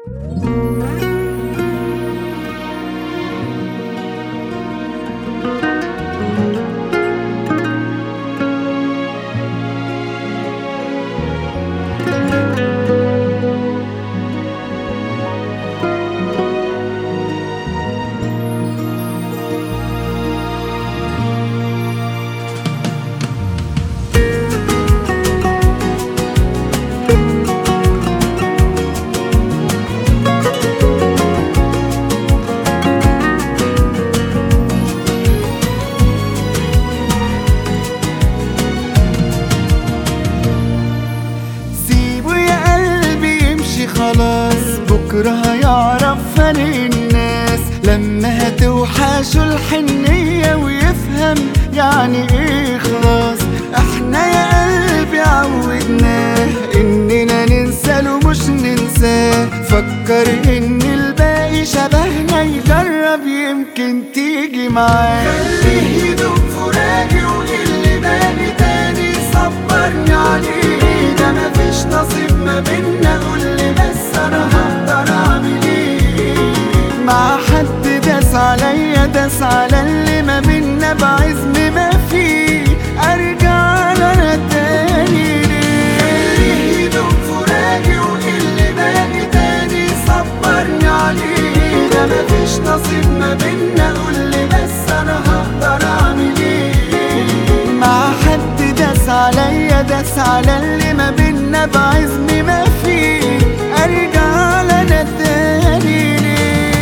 سيبه يا قلبي يمشي خلاص بكرة هيعرف فن الناس لما هتوحشه الحنية ويفهم يعني ايه خلاص احنا يا قلبي عودناه اننا ننسى له مش ننساه فكر ان الباقي شبهنا يجرب يمكن تيجي معاه خليه يدوب فراقي واللي باقي تاني صبرني عليه ده مفيش نصيب ما بينا قولي بس انا هقدر اعمل ايه مع حد داس عليا داس على اللي ما بينا بعزم ما فيه ارجع له انا تاني ليه خليه يدوب فراقي واللي باقي تاني صبرني عليه ده مفيش نصيب ما بينا قولي بس انا هقدر اعمل ايه مع حد داس عليا داس على اللي ما بينا بعزم ما فيه ارجع لنا تاني ليه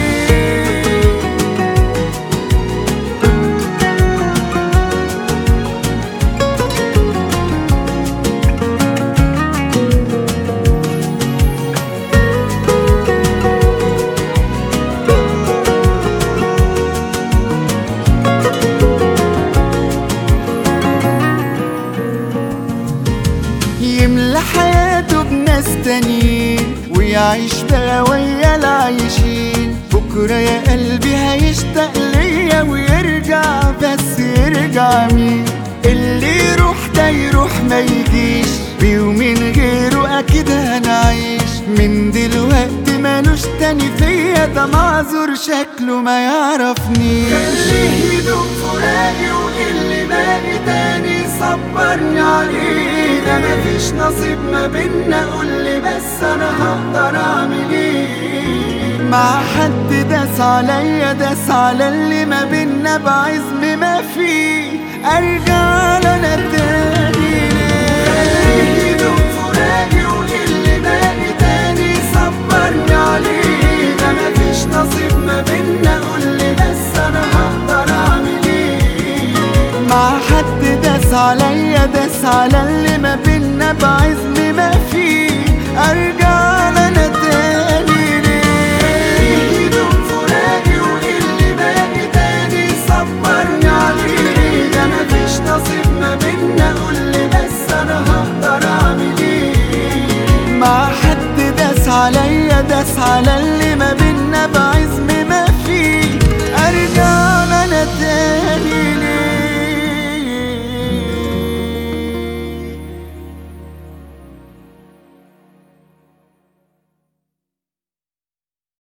يملى حياته بناس تانيين ويعيش بقى ويا العايشين بكرة يا قلبي هيشتاق ليا ويرجع بس يرجع مين اللي يروح ده يروح ما يجيش بيومين غيره اكيد هنعيش من دلوقتي مالوش تاني فيا ده معذور شكله ما يعرفنيش خليه يدوب فراقي واللي باقي تاني صبرني عليه ده مفيش نصيب ما بينا قولي بس انا هقدر اعمل ايه مع حد داس عليا داس على اللي ما بينا بعزم ما فيه ارجع لنا تاني ليه خليه يدوب فراقي واللي باقي تاني صبرني عليه ده مفيش نصيب ما بينا قولي بس انا هقدر اعمل ايه مع حد داس عليا داس على اللي ما بينا بعزم ما